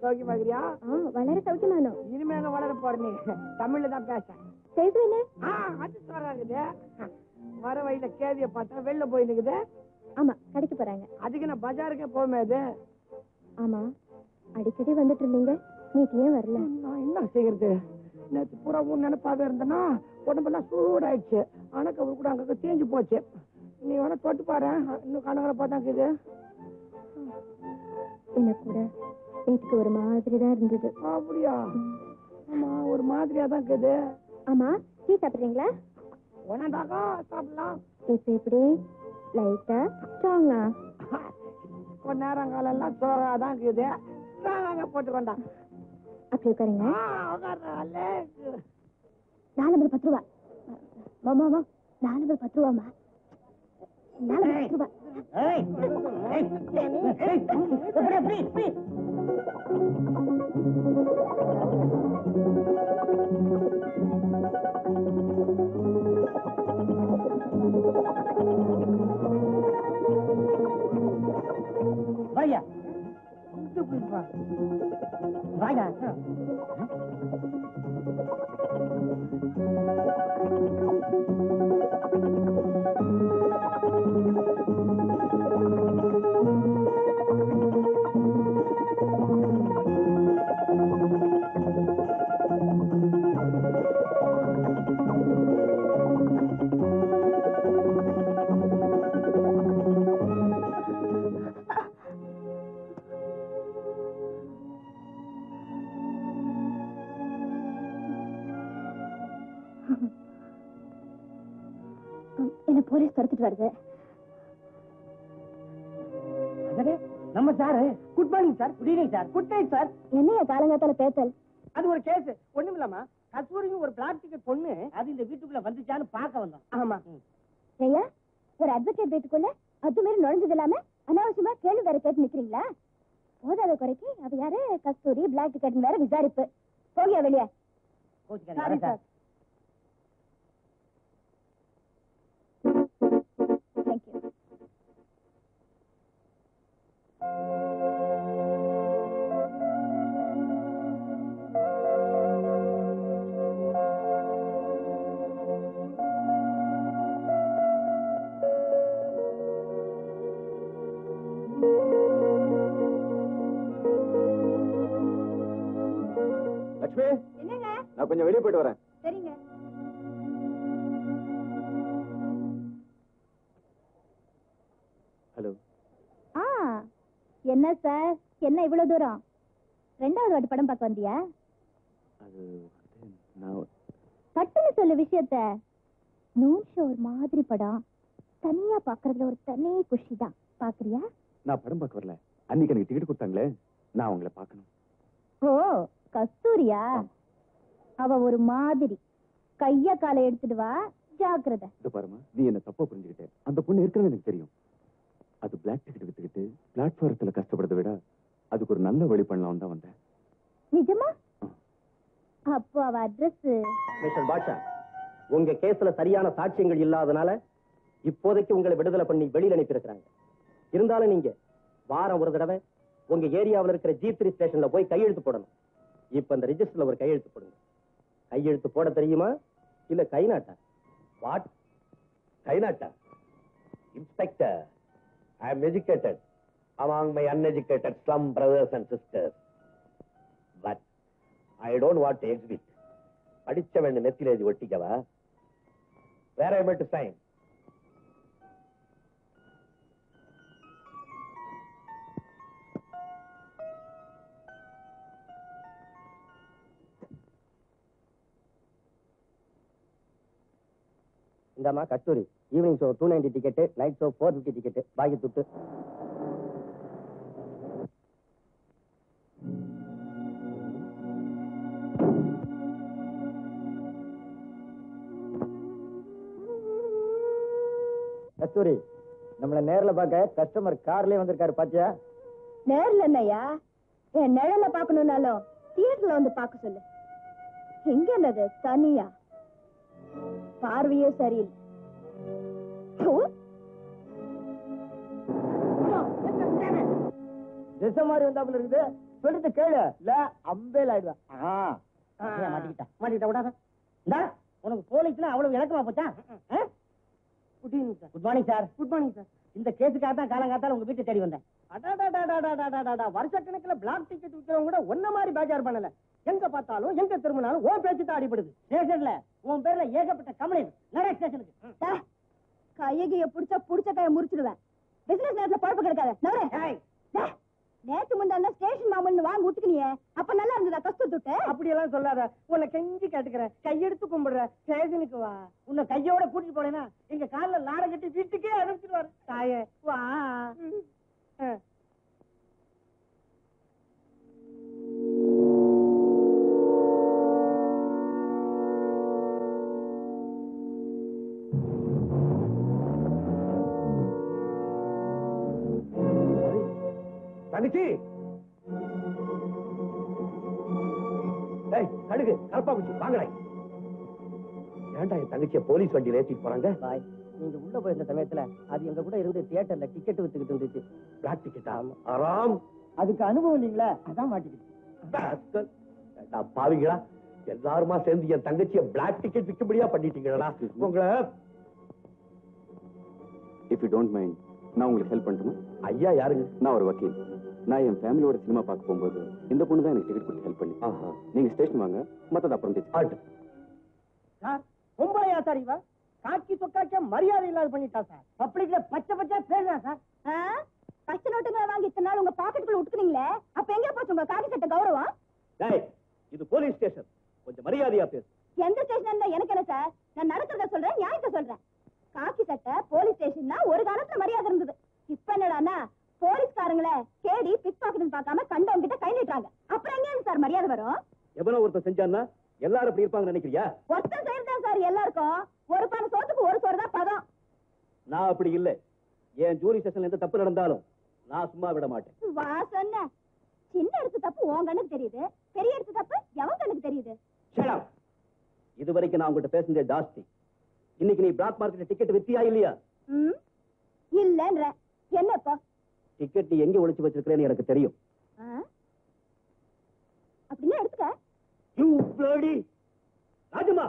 சௌக்கியமா இருக்கிறியா ஆ வளர சௌக்கியமானோ இனிமேல வளர போற நீ தமிழ்ல தான் பேச பேசுவேனே ஆ அது சோறா இருக்குது வர வழியில கேதிய பார்த்தா வெளில போய் நிக்குது ஆமா கடைக்கு போறாங்க அதுக்கு நான் பஜாருக்கே போமே அது ஆமா அடிக்கடி வந்துட்டு இருந்தீங்க நீக்கு ஏன் வரல நான் என்ன செய்யறது நேற்று பூரா உன் நினைப்பாக இருந்தேன்னா உடம்பெல்லாம் சூடாயிடுச்சு அணக்க கூட அங்க தேஞ்சு போச்சு நீ வேணா தொட்டு பாரு இன்னும் கணக்கில் பார்த்தா இருக்குது எனக்கு கூட நேற்றுக்கு ஒரு மாதிரி தான் இருந்தது அப்படியா ஆமா ஒரு மாதிரியா தான் இருக்குது ஆமா டீ சாப்பிடுறீங்களா உனதாக்கா சாப்பிடலாம் இப்ப எப்படி லைட்டா ஸ்ட்ராங்கா கொஞ்ச நேரம் காலெல்லாம் சோறா தான் இருக்குது நாங்க போட்டுக்கொண்டா அப்படி உட்காருங்க ஆ, உட்கார்றாளே. நாலு நம்பர் பத்து ரூபா மாமா மாமா நாலு நம்பர் பத்து ரூபாமா நாலு நம்பர் பத்து ரூபா வாயா இது போயிருப்பா வாயா என்ன போலீஸ் துரத்துட்டு வருது அடடே, நம்ம sir good morning sir good evening sir good night sir என்னைய காலங்காத்தால பேத்தல் அது ஒரு கேஸ் ஒண்ணும் இல்லாமா கஸ்தூரியும் ஒரு பிளாக் டிக்கெட் பொண்ணு அது இந்த வீட்டுக்குள்ள வந்துச்சான்னு பார்க்க வந்தோம் ஆமா ஐயா ஒரு அட்வொகேட் வீட்டுக்குள்ள அது மாதிரி நுழைஞ்சது இல்லாம அனாவசியமா கேள்வி வேற கேட்டு நிக்கிறீங்களா போதாத குறைக்கு அவ யாரு கஸ்தூரி பிளாக் டிக்கெட் வேற விசாரிப்பு போகியா வெளியே சாரி சார் தேங்க்யூ லட்சுமி என்னங்க நான் கொஞ்சம் வெளியே போயிட்டு வரேன் சரிங்க ஹலோ ஆ என்ன சார் என்ன இவ்வளவு தூரம் ரெண்டாவது வாட்டி படம் பார்க்க வந்தியா அது வந்து நான் பட்டுன்னு சொல்லு விஷயத்த நூன் ஷோ ஒரு மாதிரி படம் தனியா பாக்குறதுல ஒரு தனி குஷி தான் பாக்குறியா நான் படம் பார்க்க வரல அன்னைக்கு எனக்கு டிக்கெட் கொடுத்தாங்களே நான் அவங்கள பார்க்கணும் ஓ கஸ்தூரியா அவ ஒரு மாதிரி கைய காலை எடுத்துட்டு வா ஜாக்கிரதை இது பாருமா நீ என்ன தப்பா புரிஞ்சுக்கிட்ட அந்த பொண்ணு ஏற்கனவே எனக்கு தெரியும் அது பிளாக் டிக்கெட் வித்துக்கிட்டு பிளாட்ஃபாரத்துல கஷ்டப்படுறதை விட அதுக்கு ஒரு நல்ல வழி பண்ணலாம் தான் வந்தேன் நிஜமா அப்போ அவ அட்ரஸ் மிஸ்டர் பாட்ஷா உங்க கேஸ்ல சரியான சாட்சியங்கள் இல்லாதனால இப்போதைக்கு உங்களை விடுதலை பண்ணி வெளியில அனுப்பியிருக்கிறாங்க இருந்தாலும் நீங்க வாரம் ஒரு தடவை உங்க ஏரியாவுல இருக்கிற ஜி த்ரீ ஸ்டேஷன்ல போய் கையெழுத்து போடணும் இப்ப அந்த ரெஜிஸ்டர்ல ஒரு கையெழுத்து போடுங்க கையெழுத்து போட தெரியுமா இல்ல கை நாட்டா வாட் கைநாட்டா inspector I am educated among my uneducated slum brothers and sisters but i don't want to exhibit படிச்சவன் நெத்தில எழுதி ஒட்டிக்கவா வேற am I to sign இந்தாமா Kasthuri evening show two ninety ticket night show four fifty ticket பாக்கி துட்டு கஸ்தூரி நம்மள நேர்ல பார்க்க கஸ்டமர் கார்லயே வந்திருக்காரு பாத்தியா நேர்ல என்னையா என் நிழல பாக்கணும்னாலும் தியேட்டர்ல வந்து பார்க்க சொல்லு எங்க என்னது தனியா பார்வையே சரியில்லை தூ. திசை மாதிரி வந்தாப்புல இருக்குது சொல்லிட்டு கேளு இல்ல அம்பேல் ஆயிடுவேன் ஆ மாட்டிக்கிட்டா மாட்டிக்கிட்டா விடாத இந்தா உனக்கு போலீஸ்னா அவ்வளவு இலக்கமா போச்சா good evening sir good morning sir good morning sir இந்த கேஸுக்காக தான் காலங்காத்தால உங்க வீட்டை தேடி வந்தேன் அடாடாடாடாடாடாடாடா வருஷக்கணக்குல பிளாக் டிக்கெட் விற்கிறவங்க கூட ஒன்ன மாதிரி பேஜார் பண்ணல எங்க பார்த்தாலும் எங்க திரும்பினாலும் உன் பேச்சு தான் அடிபடுது ஸ்டேஷன்ல உன் பேர்ல ஏகப்பட்ட கம்ப்ளைண்ட் நிறைய ஸ்டேஷனுக்கு டா, கையகைய புடிச்சா புடிச்ச கைய முறிச்சிடுவேன் பிசினஸ் நேரத்துல குழப்பம் கிடைக்காத நவரே டா, நேத்து முந்தான ஸ்டேஷன் மாமன் வாங்கி விட்டுக்கினியே அப்ப நல்லா இருந்ததா கஸ்தூர் துட்டு அப்படி எல்லாம் சொல்லாத உன்னை கெஞ்சி கேட்டுக்கிறேன் கையெடுத்து கும்பிடுற ஸ்டேஷனுக்கு வா உன்னை கையோட கூட்டிட்டு போனேன்னா எங்க கால்ல லாட கட்டி வீட்டுக்கே அனுப்பிச்சிருவாரு தாயே வா ஆ. தங்கச்சி ஏய் கடுகு கலப்பா குச்சி வாங்கடா ஏன்டா என் தங்கச்சிய போலீஸ் வண்டியில ஏத்திட்டு போறாங்க பாய் நீங்க உள்ள போயிருந்த சமயத்துல அது எங்க கூட இருந்து தியேட்டர்ல டிக்கெட் வித்துக்கிட்டு இருந்துச்சு பிளாக் டிக்கெட்டா ஆறாம் அதுக்கு அனுபவம் இல்லீங்களா அதான் மாட்டிக்கிச்சு rascal. ஏண்டா பாவிங்களா எல்லாருமா சேர்ந்து என் தங்கச்சிய பிளாக் டிக்கெட் விற்கும்படியா பண்ணிட்டீங்களா உங்களை இஃப் யூ டோன்ட் மைண்ட் நான் உங்களுக்கு ஹெல்ப் பண்ணட்டுமா ஐயா யாருங்க நான் ஒரு வக்கீல் நான் என் ஃபேமிலியோட சினிமா பார்க்க போகும்போது இந்த பொண்ணு தான் எனக்கு டிக்கெட் கொடுத்து ஹெல்ப் பண்ணி ஆஹா நீங்க ஸ்டேஷன் வாங்க மத்தத அப்புறம் பேசி ஆட்டு சார் பொம்பளையா சார் இவ காக்கி சொக்காக்க மரியாதை இல்லாத பண்ணிட்டா சார் பப்ளிக்ல பச்சை பச்சை பேசுறா சார் ஆ? பச்சை நோட்டுங்களை வாங்கி இத்தனை நாள் உங்க பாக்கெட்டுக்குள்ள விட்டுக்கிறீங்களே அப்ப எங்க போச்சு உங்க காக்கி சட்ட கௌரவம் டேய் இது போலீஸ் ஸ்டேஷன் கொஞ்சம் மரியாதையா பேசு எந்த ஸ்டேஷன் இருந்தா எனக்கு என்ன சார் நான் நடக்கிறத சொல்றேன் நியாயத்தை சொல்றேன் காக்கி சட்டை போலீஸ் ஸ்டேஷன்னா ஒரு காலத்துல மரியாதை இருந்தது இப்ப என்னடான்னா போலீஸ்காரங்கள கேடி பிக் பாக்கெட்னு பார்க்காம கண்டவங்க கிட்ட கை நீட்டுறாங்க அப்புறம் எங்க சார் மரியாதை வரும் எவனோ ஒருத்தன் செஞ்சான்னா எல்லாரும் இப்படி இருப்பாங்கன்னு நினைக்கிறியா ஒருத்தன் செய்யறதா சார் எல்லாருக்கும் ஒரு பானை சோத்துக்கு ஒரு சோறு தான் பதம் நான் அப்படி இல்ல என் ஜூரி ஸ்டேஷன்ல எந்த தப்பு நடந்தாலும் நான் சும்மா விட மாட்டேன் வா சொன்ன சின்ன எடுத்து தப்பு உன் கண்ணுக்கு தெரியுது பெரிய எடுத்து தப்பு எவன் கண்ணுக்கு தெரியுது Shut up. இது வரைக்கும் நான் உங்ககிட்ட பேசுனதே ஜாஸ்தி இன்னைக்கு நீ பிளாக் மார்க்கெட்ல டிக்கெட் வித்தியா இல்லையா ம் இல்லன்ற என்ன இப்போ டிக்கெட் நீ எங்க ஒளிச்சு வச்சிருக்கிறேன்னு எனக்கு தெரியும் ஆ? அப்படின்னா எடுத்துக்க யூ bloody ராஜமா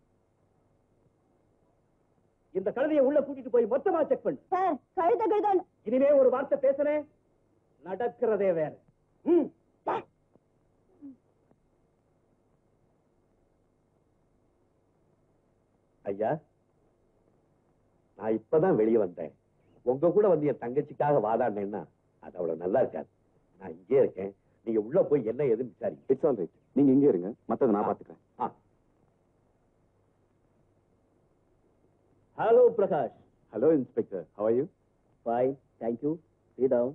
இந்த கழுதையை உள்ள கூட்டிட்டு போய் மொத்தமா செக் பண்ணு சார் கழுத கழுதன் இனிமே ஒரு வார்த்தை பேசுனேன் நடக்கிறதே வேற ம் ஐயா நான் இப்பதான் வெளியே வந்தேன் உங்க கூட வந்து என் தங்கச்சிக்காக வாதாடினேன்னா அது அவ்வளவு நல்லா இருக்காது நான் இங்கே இருக்கேன் நீங்க உள்ள போய் என்ன ஏதுன்னு விசாரிங்க இட்ஸ் ஆல் ரைட் நீங்க இங்கே இருங்க மத்தத நான் பாத்துக்கிறேன் hello Prakash hello inspector how are you fine thank you ஸ்ரீடாம்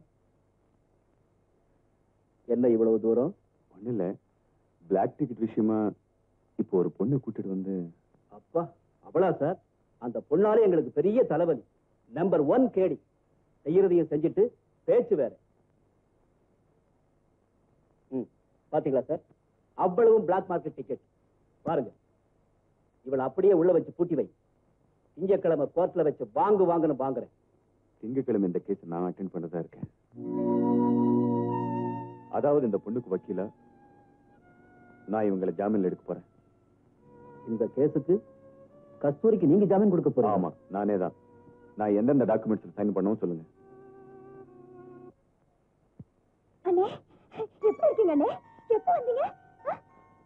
என்ன இவ்வளவு தூரம் ஒண்ணு இல்ல பிளாக் டிக்கெட் விஷயமா இப்போ ஒரு பொண்ணை கூட்டிட்டு வந்து அப்பா அவளா சார் அந்த பொண்ணாலே எங்களுக்கு பெரிய தலைவலி நம்பர் ஒன் கேடி செய்யறதையும் செஞ்சுட்டு பேச்சு வேற ம் பாத்தீங்களா சார் அவ்வளவும் பிளாக் மார்க்கெட் டிக்கெட் பாருங்க இவளை அப்படியே உள்ள வச்சு பூட்டி வை திங்கக்கிழமை கோர்ட்ல வச்சு வாங்கு வாங்குன்னு வாங்குறேன் திங்கட்கிழமை இந்த கேஸ் நான் அட்டென்ட் பண்ணதா இருக்கேன் அதாவது இந்த பொண்ணுக்கு வக்கீலா நான் இவங்களை ஜாமீன்ல எடுக்க போறேன் இந்த கேஸுக்கு கஸ்தூரிக்கு நீங்க ஜாமீன் கொடுக்க போறீங்க ஆமா நானே தான் நான் எந்தெந்த டாக்குமெண்ட்ஸ் சைன் பண்ணவும் சொல்லுங்க அண்ணே எப்படி இருக்கீங்க அண்ணே எப்போ வந்தீங்க ஆ?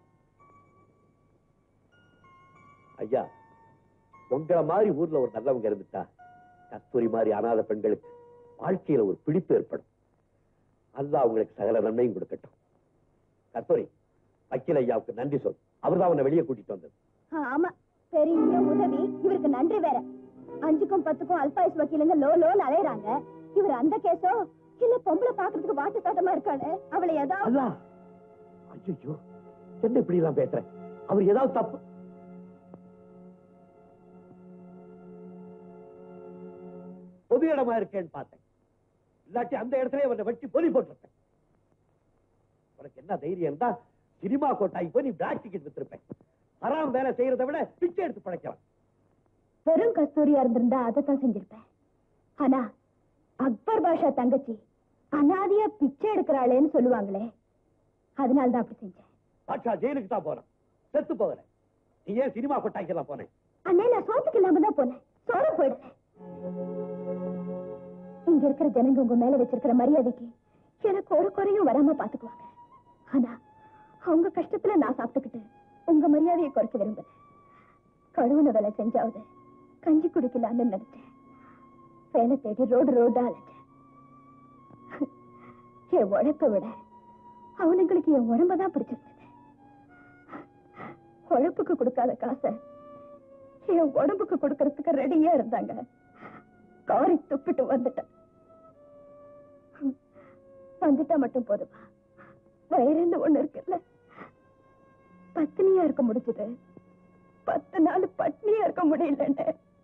ஐயா உங்களை மாதிரி ஊர்ல ஒரு நல்லவங்க இருந்துட்டா கஸ்தூரி மாதிரி அனாதை பெண்களுக்கு வாழ்க்கையில ஒரு பிடிப்பு ஏற்படும் அல்லாஹ் உங்களுக்கு சகல நன்மையும் கொடுக்கட்டும் கஸ்தூரி வக்கீல் ஐயாவுக்கு நன்றி சொல் அவர்தான் உன்னை வெளியே கூட்டிட்டு வந்தது ஆமா பெரிய உதவி இவருக்கு நன்றி வேற அஞ்சுக்கும் பத்துக்கும் அல்பாயுஸ் வக்கீலுங்க லோ லோன்னு அலையறாங்க இவர் அந்த கேஸோ இல்ல பொம்பளை பாக்குறதுக்கு வாட்டு தோட்டமா இருக்கானு அவளை ஏதாவது அல்லா ஐயோ என்ன இப்படி எல்லாம் பேசுறேன் அவர் ஏதாவது தப்பு பொது இடமா இருக்கேன்னு பார்த்தேன் இல்லாட்டி அந்த இடத்துல அவனை வெட்டி பொலி போட்டிருப்பேன் உனக்கு என்ன தைரியம் இருந்தா சினிமா கோட்டாய் போய் நீ பிளாக் டிக்கெட் வித்திருப்பேன் ஹராம் வேலை செய்யறதை விட பிச்சை எடுத்து படைக்கலாம் வெறும் கஸ்தூரியா இருந்திருந்தா அதைத்தான் செஞ்சிருப்பேன் ஆனா அக்பர் பாஷா தங்கச்சி அனாதையா பிச்சை எடுக்கிறாளேன்னு சொல்லுவாங்களே அதனால தான் அப்படி செஞ்சேன் பாட்ஷா ஜெயிலுக்கு தான் போறான் செத்து போகல நீ ஏன் சினிமா கொட்டாய்க்கெல்லாம் போனேன் அண்ணே நான் சோத்துக்கு இல்லாம தான் போனேன் சோற போயிடுறேன் இங்க இருக்கிற ஜனங்க உங்க மேல வச்சிருக்கிற மரியாதைக்கு எனக்கு ஒரு குறையும் வராம பாத்துக்குவாங்க ஆனா அவங்க கஷ்டத்துல நான் சாப்பிட்டுக்கிட்டு உங்க மரியாதையை குறைக்க விரும்புறேன் கழுவுன வேலை செஞ்சாவது கஞ்சி குடிக்கலாம்னு நினைச்சேன் வேலை தேடி ரோடு ரோடா அலைஞ்சேன் என் உழைப்பை விட அவனுங்களுக்கு என் உடம்பதான் பிடிச்சிருந்தது உழைப்புக்கு கொடுக்காத காசை என் உடம்புக்கு கொடுக்கறதுக்கு ரெடியா இருந்தாங்க காரி துப்பிட்டு வந்துட்டேன் வந்துட்டா மட்டும் போதுமா வயிறுன்னு ஒண்ணு இருக்குல்ல பத்தினியா இருக்க முடிஞ்சது பத்து நாள் பட்னியா இருக்க முடியலன்னு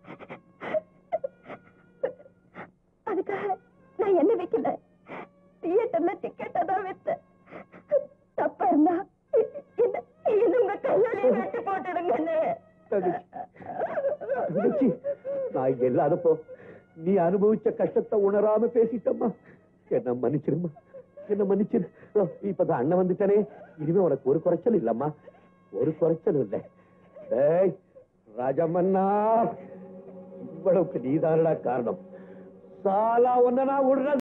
அதுக்காக நான் என்ன வைக்கல தியேட்டர்ல டிக்கெட்டை தான் வைத்தேன் தப்பா இருந்தா என்ன என்ன உங்க கையாலே வெட்டி போட்டுடுங்கன்னு தங்கச்சி, நான் இங்க இல்லாதப்போ நீ அனுபவிச்ச கஷ்டத்தை உணராம பேசிட்டம்மா என்ன மன்னிச்சிருமா என்ன மன்னிச்சிரு ஓ, இப்பதான் அண்ணன் வந்துட்டானே இனிமே உனக்கு ஒரு குறைச்சல் இல்லம்மா ஒரு குறைச்சல் இல்லை டேய் ராஜமன்னா இவ்வளவுக்கு நீதானடா காரணம் சாலா ஒன்ன நான் விடுறது